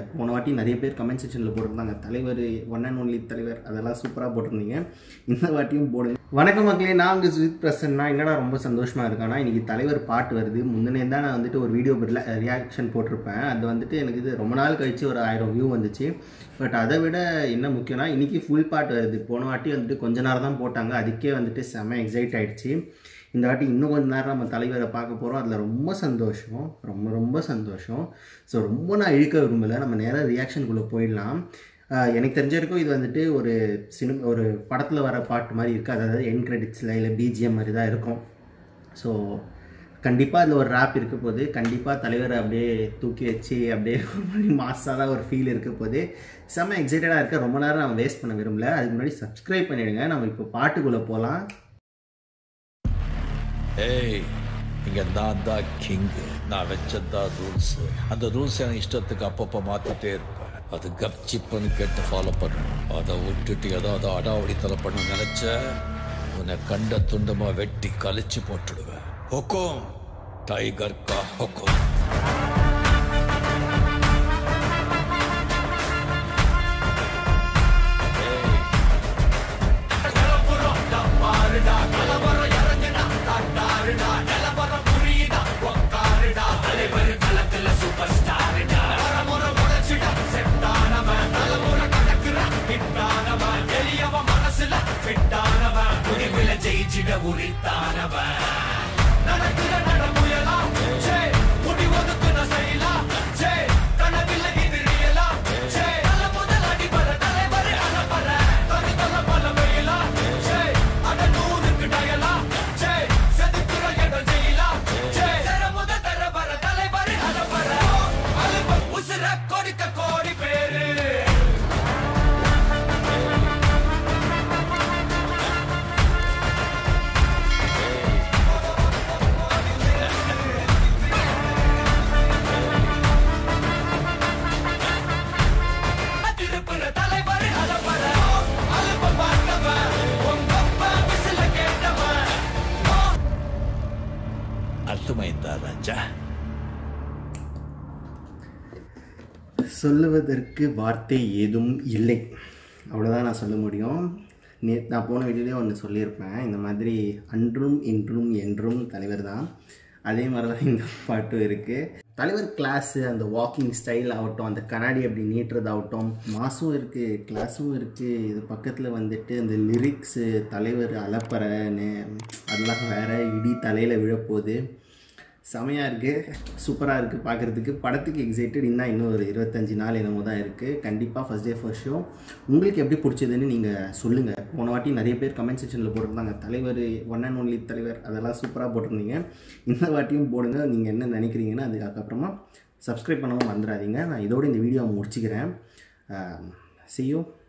போன வாட்டி நிறைய பேர் கமெண்ட் செக்ஷனில் போட்டிருந்தாங்க தலைவர் ஒன் அண்ட் ஒன்லி தலைவர் அதெல்லாம் சூப்பராக போட்டிருந்தீங்க இந்த வாட்டியும் போடுங்க வணக்கம் மக்களே நான் உங்கள் சுஜித் பிரசன்னா என்னடா ரொம்ப சந்தோஷமாக இருக்கானா இன்னைக்கு தலைவர் பாட்டு வருது முந்தினே தான் நான் வந்துட்டு ஒரு வீடியோ ரியாக்ஷன் போட்டிருப்பேன் அது வந்துட்டு எனக்கு இது ரொம்ப நாள் கழிச்சு ஒரு ஆயிரம் வியூ வந்துச்சு பட் அதை விட என்ன முக்கியம்னா இன்னைக்கு ஃபுல் பாட்டு வருது போன வாட்டி வந்துட்டு கொஞ்ச நேரம் தான் போட்டாங்க அதுக்கே வந்துட்டு செம்ம எக்ஸைட் ஆயிடுச்சு இந்த வாட்டி இன்னும் கொஞ்ச நேரம் நம்ம தலைவரை பார்க்க போகிறோம் அதில் ரொம்ப சந்தோஷம் ரொம்ப ரொம்ப சந்தோஷம் ஸோ ரொம்ப நான் இழுக்க விரும்பலை நம்ம நேராக ரியாக்ஷனுக்குள்ளே போயிடலாம் ஆஹ் எனக்கு தெரிஞ்ச வரைக்கும் இது வந்துட்டு ஒரு சினிமா ஒரு படத்தில் வர பாட்டு மாதிரி இருக்குது அதாவது என் கிரெடிட்ஸில் இல்லை பிஜிஎம் மாதிரி தான் இருக்கும் ஸோ கண்டிப்பாக அதில் ஒரு ரேப் இருக்க போது கண்டிப்பாக தலைவரை அப்படியே தூக்கி வச்சு அப்படியே ஒரு மாதிரி மாசாக தான் ஒரு ஃபீல் இருக்க போது செம்ம எக்ஸைட்டடாக இருக்க ரொம்ப நேரம் நான் வேஸ்ட் பண்ண விரும்பல அதுக்கு முன்னாடி சப்ஸ்கிரைப் பண்ணிவிடுங்க நம்ம இப்போ பாட்டுக்குள்ளே போகலாம் ஏய் இங்க நான் தான் கிங் நான் வச்சதான் ரூல்ஸ் அந்த ரூல்ஸ் என் இஷ்டத்துக்கு அப்பப்போ மாத்திட்டே இருப்பேன் அது கப்சிப்புன்னு கேட்டு ஃபாலோ பண்ணணும் அதை விட்டுட்டு ஏதாவது அடாவடித்தலை பண்ண நினைச்ச உன்னை கண்ட துண்டமா வெட்டி கழிச்சு போட்டுடுவேன் ஹொக்கோம் டைகர் கா ஹொக்கோம் கொடுக்க கோடி பேரு திருப்புற தலைவர் அலப்பற அலுப்ப பார்த்தவன் உங்க அப்பா விசில கேட்டவன் அர்த்தமைந்தா ராஜா சொல்லுவதற்கு வார்த்தை ஏதும் இல்லை அவ்வளோதான் நான் சொல்ல முடியும் நே நான் போன வீடியோலேயே ஒன்று சொல்லியிருப்பேன் இந்த மாதிரி அன்றும் இன்றும் என்றும் தலைவர் தான் அதே மாதிரி தான் இந்த பாட்டும் இருக்குது தலைவர் கிளாஸு அந்த வாக்கிங் ஸ்டைல் ஆகட்டும் அந்த கண்ணாடி அப்படி நீட்டுறதாகட்டும் மாசும் இருக்குது கிளாஸும் இருக்குது இது பக்கத்தில் வந்துட்டு அந்த லிரிக்ஸு தலைவர் அலப்பறன்னு அதெல்லாம் வேறு இடி தலையில் விழப்போகுது செமையாக இருக்குது சூப்பராக இருக்குது பார்க்குறதுக்கு படத்துக்கு எக்ஸைட்டட் இன்னும் இன்னும் ஒரு இருபத்தஞ்சி நாள் என்னமோ தான் இருக்குது கண்டிப்பாக ஃபஸ்ட் டே ஃபர்ஸ்ட் ஷோ உங்களுக்கு எப்படி பிடிச்சதுன்னு நீங்கள் சொல்லுங்கள் போன வாட்டி நிறைய பேர் கமெண்ட் செக்ஷனில் போட்டிருந்தாங்க தலைவர் ஒன் அண்ட் ஒன்லி தலைவர் அதெல்லாம் சூப்பராக போட்டிருந்தீங்க இந்த வாட்டியும் போடுங்க நீங்கள் என்ன நினைக்கிறீங்கன்னா அதுக்கப்புறமா சப்ஸ்கிரைப் பண்ணவும் வந்துடாதீங்க நான் இதோட இந்த வீடியோ முடிச்சுக்கிறேன் see you